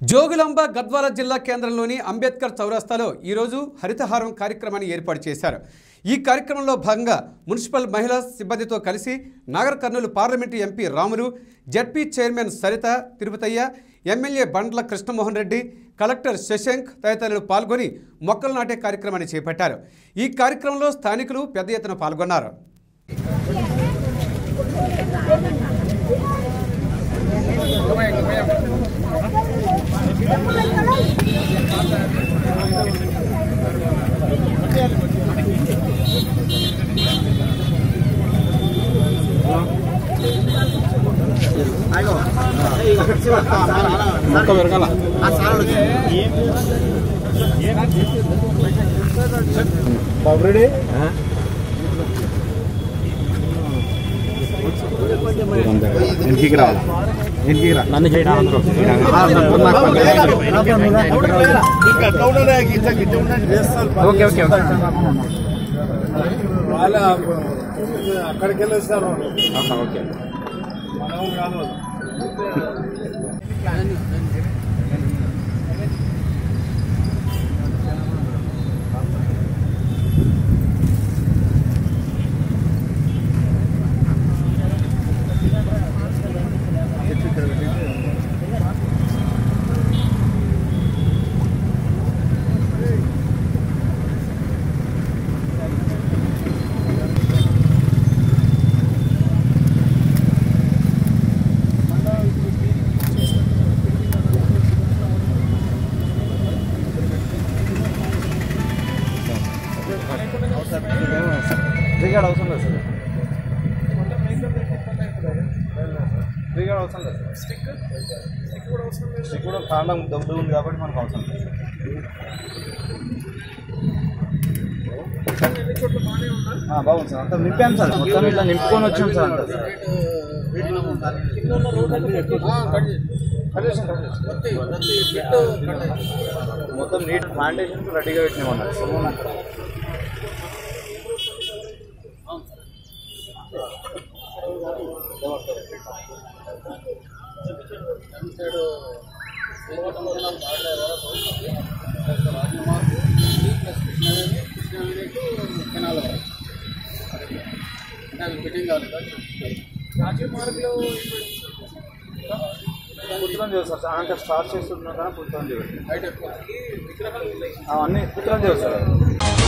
జోగులాంబ గద్వాల జిల్లా కేంద్రంలోని అంబేద్కర్ చౌరస్తాలో ఈరోజు హరితహారం కార్యక్రమాన్ని ఏర్పాటు చేశారు ఈ కార్యక్రమంలో భాగంగా మున్సిపల్ మహిళా సిబ్బందితో కలిసి Nagarkurnool parliament MP Ramulu ZP chairman Saritha Tirupataiah MLA Bandla Krishnamohan Reddy collector Shashank తదితరులు పాల్గొని మొక్కలు నాటే కార్యక్రమాన్ని చేపట్టారు ఈ కార్యక్రమంలో స్థానికులు పెద్ద ఎత్తున పాల్గొన్నారు ఇంటికి రావాలి ఇంటికి రా నన్ను చేయడం ఓకే ఓకే వాళ్ళ అక్కడికి వెళ్ళేస్తారు ఓకే మనం కాదు రికార్డ్ అవసరం లేదు సార్ రికార్డ్ అవసరం లేదు సార్ స్టిక్ స్టిక్ కూడా అవసరం లేదు స్టిక్ కూడా కాండం దొబ్బు ఉంది కాబట్టి మనకు అవసరం లేదు ఆ, బాగుంది సార్ అంతా నింపాను సార్ మొత్తం ఇట్లా నింపుకొని వచ్చాం సార్ అంతా సార్ మొత్తం నీట్ ప్లాంటేషన్ రెడీగా పెట్టినామన్నారు పుత్రం చేస్తారు సార్ అంటే స్టార్ట్ చేస్తున్నా కానీ పుత్రం చేస్తారు అన్నీ పుత్రం చేస్తారు